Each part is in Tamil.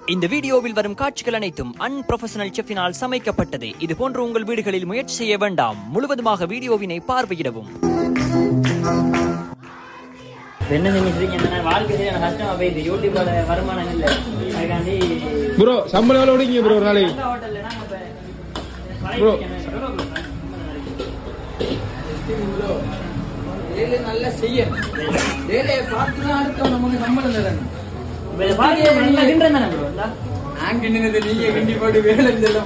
இந்த வீடியோவில் வரும் காட்சிகள் அனைத்தும் அன்ப்ரொஃபஷனல் செஃபினால் சமைக்கப்பட்டது இது போன்று உங்கள் வீடுகளில் முயற்சி செய்ய வேண்டாம் முழுவதுமாக வீடியோவினை பார்வையிடவும் என்ன செஞ்சுட்டு என்ன வாழ்க்கை செய்ய கஷ்டமா போயிடுது யூடியூபோட வருமானம் இல்லை அதுக்காண்டி ப்ரோ சம்பளம் எவ்வளோ விடுங்க ப்ரோ ஒரு நாளைக்கு நல்ல ஹோட்டல்ல நாங்க இப்ப Bro. வேலை நல்லா செய்யணும் வேலையை பார்த்து தான் அடுத்த நமக்கு சம்பளம் தரணும் இப்ப இதை பாருங்க, நல்லா கிண்டுறேன் தானே bro? இந்தா. நான் கிண்டினது நீங்க கிண்டி போட்டு வேலை செல்ல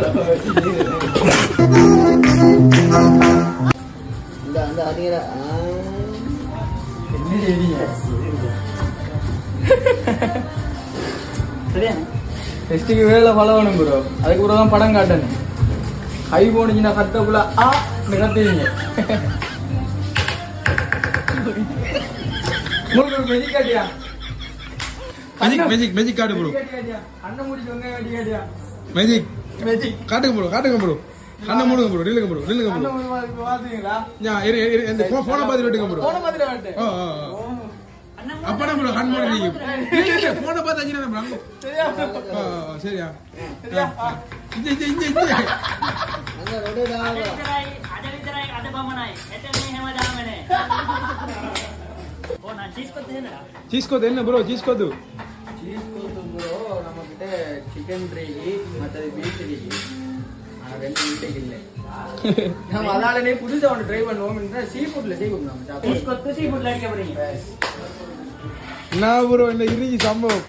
இந்த அந்த அதிகர என்ன செய்றீங்க சரியா டெஸ்ட்டுக்கு வேலை பழகணும் ப்ரோ அதுக்கு பிறகு தான் படம் காட்டணும் ஹை போனுச்சுன்னா கட்டக்குள்ள ஆ நிகழ்த்துவீங்க உங்களுக்கு மெஜிக் காட்டியா மேஜிக் மேஜிக் மேஜிக் காட்டு ப்ரோ அண்ணன் முடிச்சு வெங்காயம் காட்டி காட்டியா மேஜிக் மெஜிக் காட்டுங்க ப்ரோ காட்டுங்க ப்ரோ கண்ணை மூடுங்க ப்ரோ நில்லுங்க ப்ரோ நில்லுங்க ப்ரோ அண்ணன் முடிச்சு பாத்தீங்களா ஞா, இரு இரு இந்த ஃபோ- ஃபோனை பார்த்து விட்டுங்க ப்ரோ போன மாதிரி வாட்டு ஆ ஆ ஆ. அப்பனா ப்ரோ கண் மூடி நீங்க இல்ல இல்ல ஃபோனை பார்த்து அஞ்சு ப்ரோ அங்க சரியா ஆ ஆ, சரியா ஆ, ஆ. இங்க இங்க இங்க இங்க අද විතරයි අද විතරයි අද පමණයි එතන හැමදාම නේ ඕ நான் சீஸ் கொத்து என்னடா சீஸ் கோது என்ன bro cheese kothu cheese kothu bro நம்ம கிட்ட சிக்கன் கிரேவி மற்றது பீஃப் கிரேவி ஆனா ரெண்டு வீட்டுக்கு இல்லை நம்ம அதனாலே புதுசா ஒன்று ட்ரை பண்ணுவோம் சீ ஃபுட்ல செய்வோம் நம்ம சீஸ் சாப்பிடுவோம் கொத்து சீ ஃபுட்ல அடிக்க போறீங்க என்ன ப்ரோ இந்த இறுதி சம்பவம்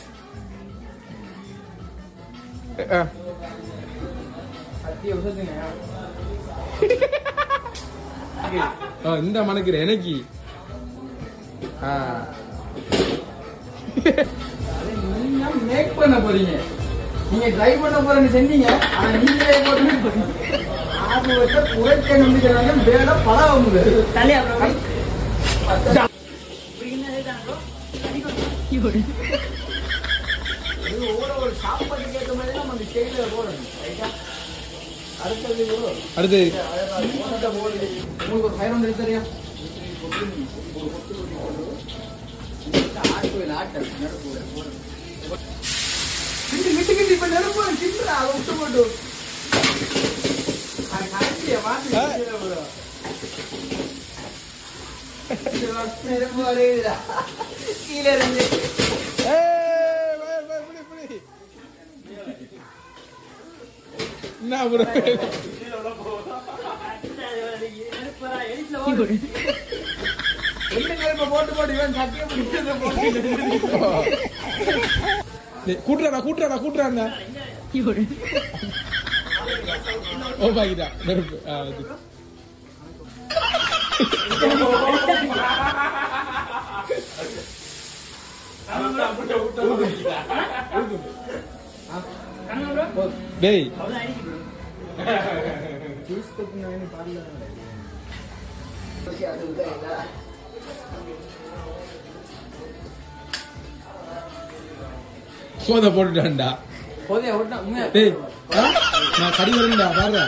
ஆ, அத்திய விஷயத்துங்க ஆ, இந்த மணக்கிற எனக்கு ஆ அது நீங்க மேக் பண்ண போறீங்க நீங்க ட்ரை பண்ண போறேன்னு செஞ்சீங்க ஆனா நீங்களே போட்டு அது வந்து குறைக்க நம்பிக்கிறாங்க வேலை பழக முடியாது தலையா ப்ரோ இப்படி என்ன செய்தாங்க ப்ரோ இது ஒவ்வொரு ஒரு சாப்பாட்டுக்கு ஏற்ற மாதிரி நம்ம அந்த ஸ்டைல போடணும் ரைட்டா அடுத்தது bro. அடுத்து உங்களுக்கு ஒரு ஃபைவ் ஹண்ட்ரட் தெரியா கிண்டி கிண்டி கிண்டி இப்ப நெருப்பு கிண்டுறா அதை விட்டு போட்டு அது கரைச்சிய மாத்தி கிண்டிடுற bro. இது வந்து நெருப்பு வரையுதுடா. கீழே இருந்து ஏய், வை, வை, புடி, புடி. என்ன ப்ரோ ரெண்டு நெருப்பை போட்டு போட்டு இவன் சட்டியை பிடிச்சதை போட்டு கூட்டுறாடா கூட்டுறாடா கூட்டுறாடா ஓ பாக்கிட்டா நெருப்பு ஆ, இது. டேய் சீஸ் கொத்துனான்னு பாருங்க அது இல்லை கோதை போட்டுட்டான்டா போதையா விட்டா உண்மையா டேய் ஆ? நான் கடி வரேன்டா பாருடா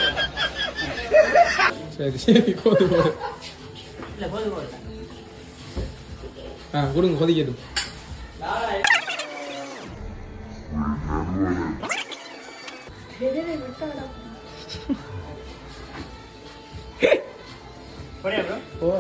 சரி சரி கோது போடு இல்ல போதும் போதும் ஆ கொடுங்க கொதிக்கட்டும் போறியா ப்ரோ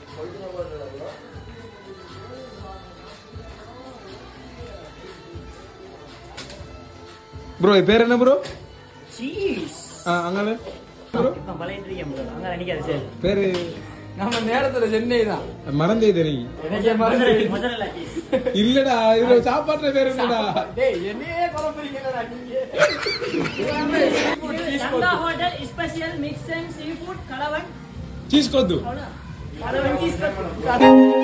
ப்ரோ இது பேர் என்ன ப்ரோ சீஸ் ஆ அங்கே ப்ரோ இப்ப பழைய இருக்கேன் ப்ரோ அங்க நிக்காது சரி பேரு நம்ம நேரத்துல சென்னை தான் மறந்தே தெரியும் எனக்கே மொசரல்லா மொசரல்லா சீஸ் இல்லடா இதுல சாப்பாட்டுல பேர் என்னடா டேய் என்னையே குழப்பறீங்களா நீங்க சந்தா hotel special mix and sea food கலவன் சீஸ் கொத்து அவ்வளவுதான் கலவன் சீஸ்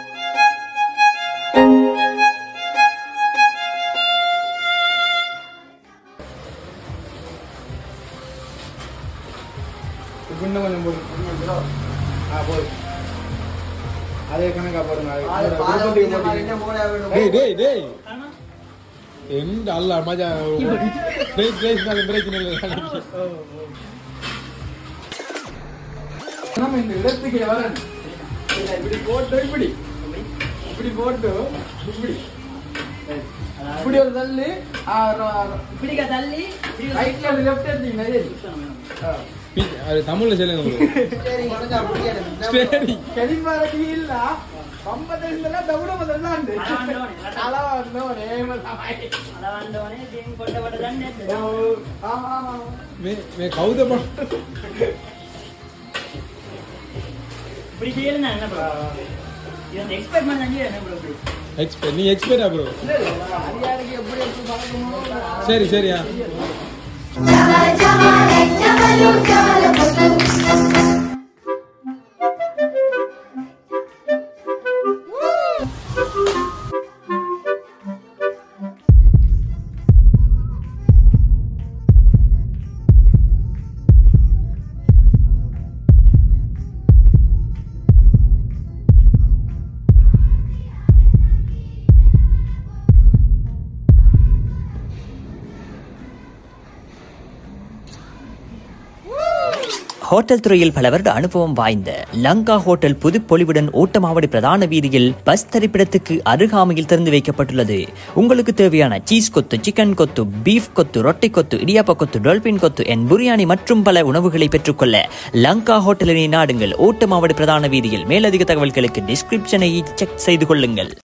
இன்னும் கொஞ்சம் போடு ஆ போடு அதே கணக்கா போடுங்க டேய் டேய் டேய் ஆமா எந்த அல்ல மஜா பிரேக் பிரேக் நாங்க பிரேக் இல்லை நம்ம இந்த இடத்துக்கு வரணும் இல்ல, இப்படி போட்டு இப்படி இப்படி போட்டு இப்படி இப்படி ஒரு தள்ளு இப்படிக்கா தள்ளி ரைட்ல லெஃப்ட் எடுத்தீங்கன்னா சரி. ஆ. பி- அது தமிழ்ல சொல்லுங்க bro. சரி கரிமாரடி இல்ல பம்பத்துல தவிட முதல்லாம் அలా వండోనే, అలా அளவா అలా వండోనే దీన్ని కొట్టబడ్డదండి மே மே கௌதமா இப்படி செய்யணும் என்ன ப்ரோ இது வந்து எக்ஸ்பெக்ட் பண்ண என்ன ப்ரோ இப்படி எக்ஸ்பெர்ட் நீ எக்ஸ்பெர்ட்டா ப்ரோ அரியாருக்கு எப்படி எப்படி பழக்கமோ சரி சரியா Jamal, Jamal, Jamalu, Jamal, hotel துறையில் பல வருட அனுபவம் வாய்ந்த லங்கா ஹோட்டல் புதுப்பொலிவுடன் ஓட்டமாவடி பிரதான வீதியில் பஸ் தரிப்பிடத்துக்கு அருகாமையில் திறந்து வைக்கப்பட்டுள்ளது உங்களுக்கு தேவையான சீஸ் கொத்து சிக்கன் கொத்து பீஃப் கொத்து ரொட்டி கொத்து இடியாப்ப கொத்து டொல்பின் கொத்து என் பிரியாணி மற்றும் பல உணவுகளை பெற்றுக்கொள்ள லங்கா ஹோட்டலினை நாடுங்கள் ஓட்டமாவடி பிரதான வீதியில் மேலதிக தகவல்களுக்கு டிஸ்கிரிப்ஷனை செக் செய்து கொள்ளுங்கள்